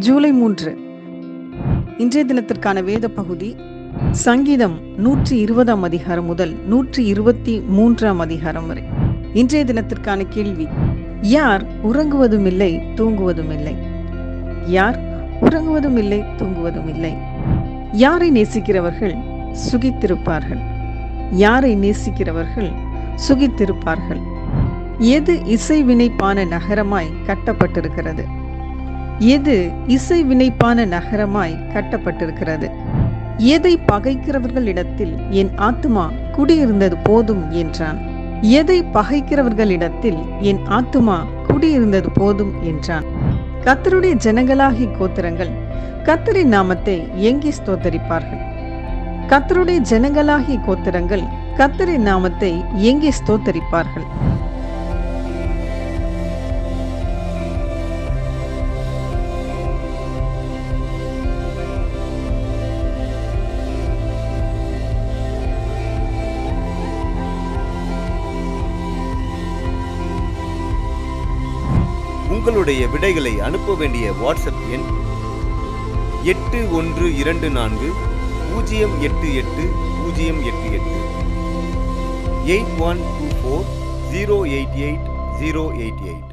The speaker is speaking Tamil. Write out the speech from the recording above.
ஜூலை மூன்று இன்றைய தினத்திற்கான வேத பகுதி சங்கீதம் நூற்றி இருபதாம் அதிகாரம் முதல் நூற்றி இருபத்தி மூன்றாம் அதிகாரம் வரை இன்றைய தினத்திற்கான கேள்வி யார் உறங்குவதும் இல்லை தூங்குவதும் இல்லை யார் உறங்குவதும் இல்லை தூங்குவதும் இல்லை யாரை நேசிக்கிறவர்கள் சுகித்திருப்பார்கள் யாரை நேசிக்கிறவர்கள் சுகித்திருப்பார்கள் எது இசை வினைப்பான நகரமாய் கட்டப்பட்டிருக்கிறது எது இசை வினைப்பான நகரமாய் கட்டப்பட்டிருக்கிறது எதை பகைக்கிறவர்களிடத்தில் என் ஆத்துமா குடியிருந்தது போதும் என்றான் எதை பகைக்கிறவர்களிடத்தில் என் ஆத்துமா குடியிருந்தது போதும் என்றான் கத்தருடைய ஜனங்களாகி கோத்திரங்கள் கத்தரின் நாமத்தை எங்கே ஸ்தோத்தரிப்பார்கள் கத்தருடைய ஜனங்களாகி கோத்திரங்கள் கத்தரின் நாமத்தை எங்கே ஸ்தோத்தரிப்பார்கள் உங்களுடைய விடைகளை அனுப்ப வேண்டிய வாட்ஸ்அப் எண் எட்டு ஒன்று இரண்டு நான்கு பூஜ்ஜியம் எட்டு எட்டு பூஜ்ஜியம் எட்டு எட்டு eight one two four zero eight eight zero eight eight